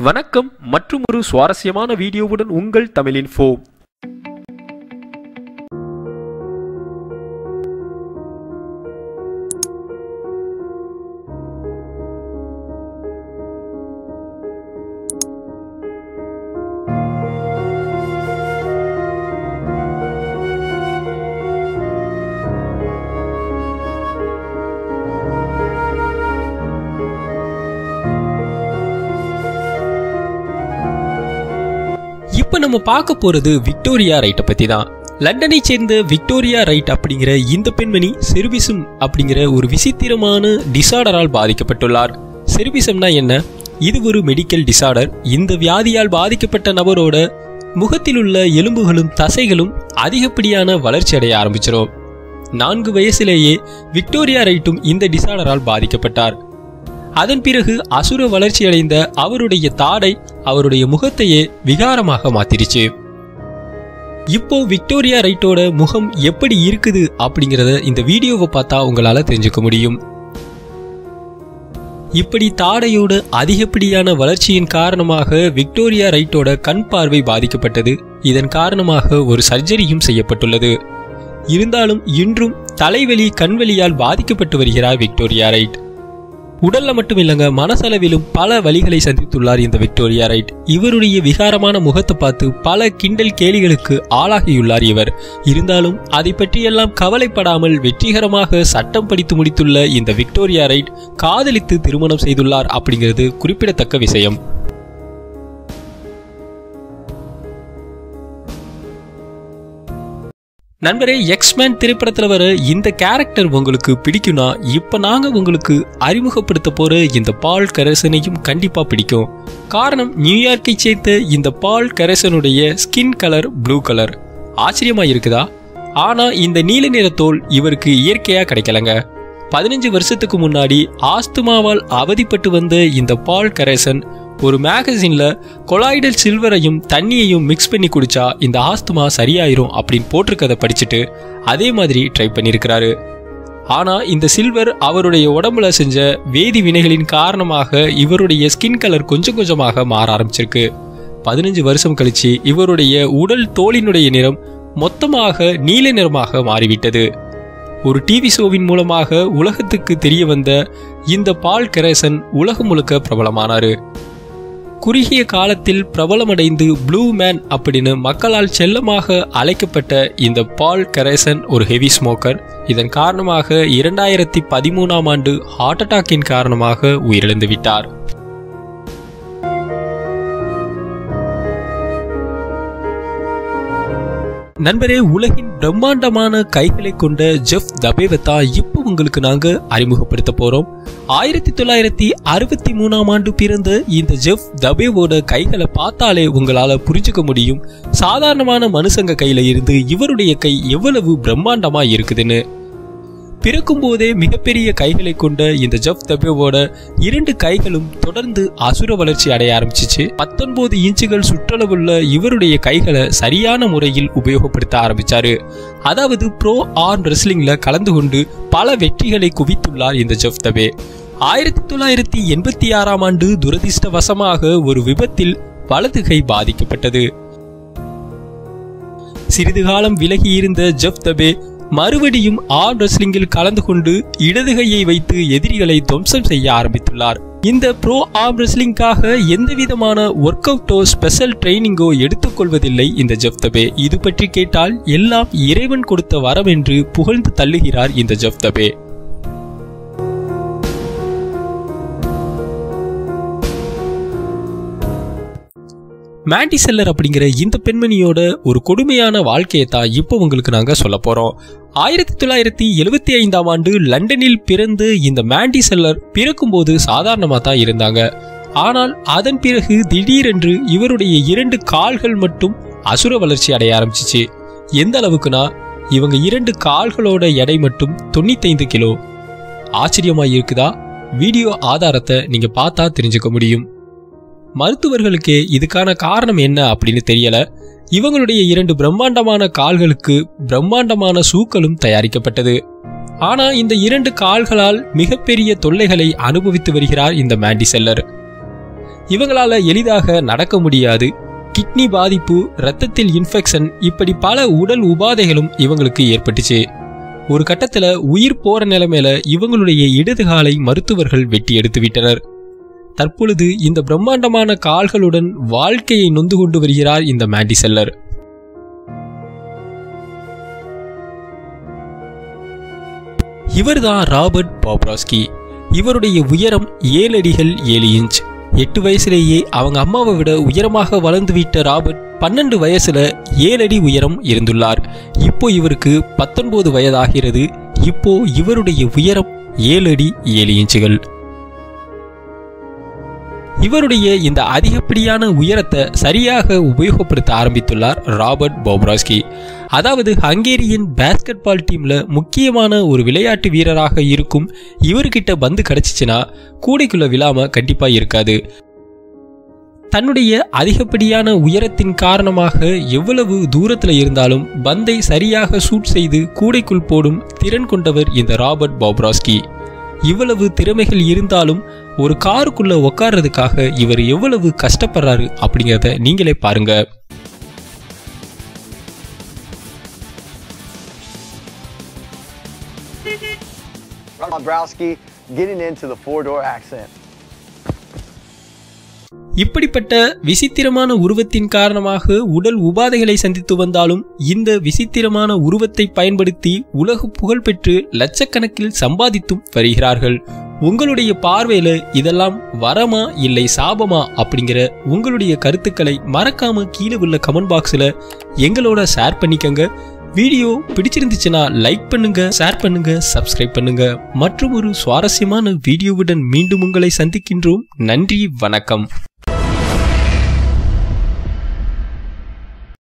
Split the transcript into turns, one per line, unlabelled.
வணக்கம் மற்றும் ஒரு சுவாரஸ்யமான வீடியோவுடன் உங்கள் தமிழின் ஃபோ
இப்ப நம்ம பார்க்க போறது விக்டோரியா ரைட்டை பத்தி தான் லண்டனை சேர்ந்த விக்டோரியா ரைட் அப்படிங்கிற இந்த பெண்மணி செர்விசம் அப்படிங்கிற ஒரு விசித்திரமான டிசார்டரால் பாதிக்கப்பட்டுள்ளார் செர்விசம்னா என்ன இது ஒரு மெடிக்கல் டிசார்டர் இந்த வியாதியால் பாதிக்கப்பட்ட நபரோட முகத்தில் உள்ள எலும்புகளும் தசைகளும் அதிகப்படியான வளர்ச்சி அடைய ஆரம்பிச்சிடும் நான்கு வயசிலேயே விக்டோரியா ரைட்டும் இந்த டிசார்டரால் பாதிக்கப்பட்டார் அதன் பிறகு அசுர வளர்ச்சியடைந்த அவருடைய தாடை அவருடைய முகத்தையே விகாரமாக மாத்திருச்சு இப்போ விக்டோரியா ரைட்டோட முகம் எப்படி இருக்குது அப்படிங்கறத இந்த வீடியோவை பார்த்தா உங்களால தெரிஞ்சுக்க முடியும் இப்படி தாடையோட அதிகப்படியான வளர்ச்சியின் காரணமாக விக்டோரியா ரைட்டோட கண் பார்வை பாதிக்கப்பட்டது இதன் காரணமாக ஒரு சர்ஜரியும் செய்யப்பட்டுள்ளது இருந்தாலும் இன்றும் தலைவலி கண்வலியால் பாதிக்கப்பட்டு வருகிறார் விக்டோரியா ரைட் உடல்ல மட்டும் இல்லைங்க மனசளவிலும் பல வழிகளை சந்தித்துள்ளார் இந்த விக்டோரியா ரைட் இவருடைய விகாரமான முகத்தை பார்த்து பல கிண்டல் கேலிகளுக்கு ஆளாகியுள்ளார் இவர் இருந்தாலும் அதை பற்றியெல்லாம் கவலைப்படாமல் வெற்றிகரமாக சட்டம் படித்து முடித்துள்ள இந்த விக்டோரியா ரைட் காதலித்து திருமணம் செய்துள்ளார் அப்படிங்கிறது குறிப்பிடத்தக்க விஷயம் நண்பரே எக்ஸ்மேன் திரைப்படத்துல வர இந்த கேரக்டர் உங்களுக்கு பிடிக்கும்னா இப்ப நாங்க உங்களுக்கு அறிமுகப்படுத்த போற இந்த பால் கரசனையும் கண்டிப்பா பிடிக்கும் காரணம் நியூயார்க்கை சேர்ந்த இந்த பால் கரசனுடைய ஸ்கின் கலர் ப்ளூ கலர் ஆச்சரியமா இருக்குதா ஆனா இந்த நீல நிற தோல் இவருக்கு இயற்கையா கிடைக்கலங்க பதினஞ்சு வருஷத்துக்கு முன்னாடி ஆஸ்துமாவால் அவதிப்பட்டு வந்த இந்த பால் கரேசன் ஒரு மேகசின்ல கொலாய்டல் சில்வரையும் தண்ணியையும் மிக்ஸ் பண்ணி குடிச்சா இந்த ஆஸ்துமா சரியாயிரும் அப்படின்னு போட்டிருக்கதை படிச்சுட்டு அதே மாதிரி ட்ரை பண்ணியிருக்கிறாரு ஆனா இந்த சில்வர் அவருடைய உடம்புல செஞ்ச வேதி வினைகளின் காரணமாக இவருடைய ஸ்கின் கலர் கொஞ்சம் கொஞ்சமாக மாற ஆரம்பிச்சிருக்கு பதினஞ்சு வருஷம் கழிச்சு இவருடைய உடல் தோலினுடைய நிறம் மொத்தமாக நீல நிறமாக மாறிவிட்டது ஒரு டிவி ஷோவின் மூலமாக உலகத்துக்கு தெரிய வந்த இந்த பால் கரேசன் உலகம் முழுக்க பிரபலமானாரு குறுகிய காலத்தில் பிரபலமடைந்து ப்ளூ மேன் அப்படின்னு மக்களால் செல்லமாக அழைக்கப்பட்ட இந்த பால் கரேசன் ஒரு ஹெவி ஸ்மோக்கர் இதன் காரணமாக இரண்டாயிரத்தி பதிமூணாம் ஆண்டு ஹார்ட் அட்டாக்கின் காரணமாக உயிரிழந்து விட்டார் நண்பரே உலகின் பிரம்மாண்டமான கைகளை கொண்ட ஜெஃப் தபேவத்தா இப்போ உங்களுக்கு நாங்க அறிமுகப்படுத்த போறோம் ஆயிரத்தி தொள்ளாயிரத்தி அறுபத்தி மூணாம் ஆண்டு பிறந்த இந்த ஜெஃப் தபேவோட கைகளை பார்த்தாலே உங்களால புரிஞ்சுக்க முடியும் சாதாரணமான மனுஷங்க கையில இருந்து இவருடைய கை எவ்வளவு பிரம்மாண்டமா இருக்குதுன்னு பிறக்கும் போதே மிகப்பெரிய கைகளை கொண்ட இந்த ஜப் தபேவோட இரண்டு கைகளும் தொடர்ந்து அசுர வளர்ச்சி அடைய ஆரம்பிச்சிச்சு பத்தொன்பது இன்ச்சுகள் சுற்றளவுள்ள இவருடைய கைகளை சரியான முறையில் உபயோகப்படுத்த ஆரம்பிச்சாரு அதாவது ப்ரோ ஆர்ம் ரெஸ்லிங்ல கலந்து கொண்டு பல வெற்றிகளை குவித்துள்ளார் இந்த ஜப் தபே ஆயிரத்தி தொள்ளாயிரத்தி எண்பத்தி ஆறாம் ஆண்டு துரதிர்ஷ்டவசமாக ஒரு விபத்தில் வலது கை பாதிக்கப்பட்டது சிறிது காலம் விலகி இருந்த ஜப் தபே மறுபடியும் ஆர்ம் ரெஸ்லிங்கில் கலந்து கொண்டு இடது கையை வைத்து எதிரிகளை துவம்சம் செய்ய ஆரம்பித்துள்ளார் இந்த ப்ரோ ஆர்ம் ரெஸ்லிங்காக எந்த விதமான ஒர்க் அவுட்டோ ஸ்பெஷல் ட்ரைனிங்கோ எடுத்துக்கொள்வதில்லை இந்த ஜப்தபே இது பற்றி கேட்டால் எல்லாம் இறைவன் கொடுத்த வரம் என்று புகழ்ந்து தள்ளுகிறார் இந்த ஜப்தபே மேண்டி செல்லர் அப்படிங்கிற இந்த பெண்மணியோட ஒரு கொடுமையான வாழ்க்கையை தான் இப்போ உங்களுக்கு நாங்க சொல்ல போறோம் ஆயிரத்தி தொள்ளாயிரத்தி எழுவத்தி ஐந்தாம் ஆண்டு லண்டனில் பிறந்து இந்த மேண்டி செல்லர் பிறக்கும்போது சாதாரணமா தான் இருந்தாங்க ஆனால் அதன் பிறகு திடீரென்று இவருடைய இரண்டு கால்கள் மட்டும் அசுர வளர்ச்சி அடைய ஆரம்பிச்சிச்சு எந்த அளவுக்குனா இவங்க இரண்டு கால்களோட எடை மட்டும் தொண்ணூத்தைந்து கிலோ ஆச்சரியமா இருக்குதா வீடியோ ஆதாரத்தை நீங்க பார்த்தா தெரிஞ்சுக்க முடியும் மருத்துவர்களுக்கே இதுக்கான காரணம் என்ன அப்படின்னு தெரியல இவங்களுடைய இரண்டு பிரம்மாண்டமான கால்களுக்கு பிரம்மாண்டமான சூக்களும் தயாரிக்கப்பட்டது ஆனா இந்த இரண்டு கால்களால் மிகப்பெரிய தொல்லைகளை அனுபவித்து வருகிறார் இந்த மேண்டி செல்லர் இவங்களால எளிதாக நடக்க முடியாது கிட்னி பாதிப்பு ரத்தத்தில் இன்ஃபெக்ஷன் இப்படி பல உடல் உபாதைகளும் இவங்களுக்கு ஏற்பட்டுச்சு ஒரு கட்டத்துல உயிர் போற நிலைமையில இவங்களுடைய இடது காலை மருத்துவர்கள் வெட்டி எடுத்து விட்டனர் தற்பொழுது இந்த பிரம்மாண்டமான கால்களுடன் வாழ்க்கையை நொந்து கொண்டு வருகிறார் இந்த மேண்டி செல்லர் இவர்தான் ராபர்ட் பாப்ராஸ்கி இவருடைய உயரம் ஏழு அடிகள் ஏழு இன்ச் எட்டு வயசுலேயே அவங்க அம்மாவை விட உயரமாக வளர்ந்து விட்ட ராபர்ட் பன்னெண்டு வயசுல ஏழு அடி உயரம் இருந்துள்ளார் இப்போ இவருக்கு பத்தொன்பது வயதாகிறது இப்போ இவருடைய உயரம் ஏழு அடி ஏழு இன்ச்சுகள் இவருடைய இந்த அதிகப்படியான உயரத்தை சரியாக உபயோகப்படுத்த ஆரம்பித்துள்ளார் ராபர்ட் போப்ராஸ்கி அதாவது ஹங்கேரியின் பேஸ்கெட்பால் டீம்ல முக்கியமான ஒரு விளையாட்டு வீரராக இருக்கும் இவர்கிட்ட பந்து கிடைச்சிச்சுன்னா கூடைக்குள்ள விழாம கண்டிப்பா இருக்காது தன்னுடைய அதிகப்படியான உயரத்தின் காரணமாக எவ்வளவு தூரத்தில் இருந்தாலும் பந்தை சரியாக ஷூட் செய்து கூடைக்குள் போடும் திறன் கொண்டவர் இந்த ராபர்ட் பாப்ராஸ்கி இவ்வளவு திறமைகள் இருந்தாலும் ஒரு காருக்குள்ள உட்கார்றதுக்காக இவர் எவ்வளவு கஷ்டப்படுறாரு அப்படிங்கிறத நீங்களே பாருங்க
Bobrowski getting into the four-door accent.
இப்படிப்பட்ட விசித்திரமான உருவத்தின் காரணமாக உடல் உபாதைகளை சந்தித்து வந்தாலும் இந்த விசித்திரமான உருவத்தை பயன்படுத்தி உலக புகழ் பெற்று லட்சக்கணக்கில் சம்பாதித்தும் வருகிறார்கள் உங்களுடைய பார்வையில இதெல்லாம் வரமா இல்லை சாபமா அப்படிங்கிற உங்களுடைய கருத்துக்களை மறக்காம கீழே உள்ள கமெண்ட் பாக்ஸ்ல எங்களோட ஷேர் பண்ணிக்கங்க வீடியோ பிடிச்சிருந்துச்சுன்னா லைக் பண்ணுங்க ஷேர் பண்ணுங்க சப்ஸ்கிரைப் பண்ணுங்க மற்றும் ஒரு சுவாரஸ்யமான வீடியோவுடன் மீண்டும் உங்களை சந்திக்கின்றோம் நன்றி வணக்கம்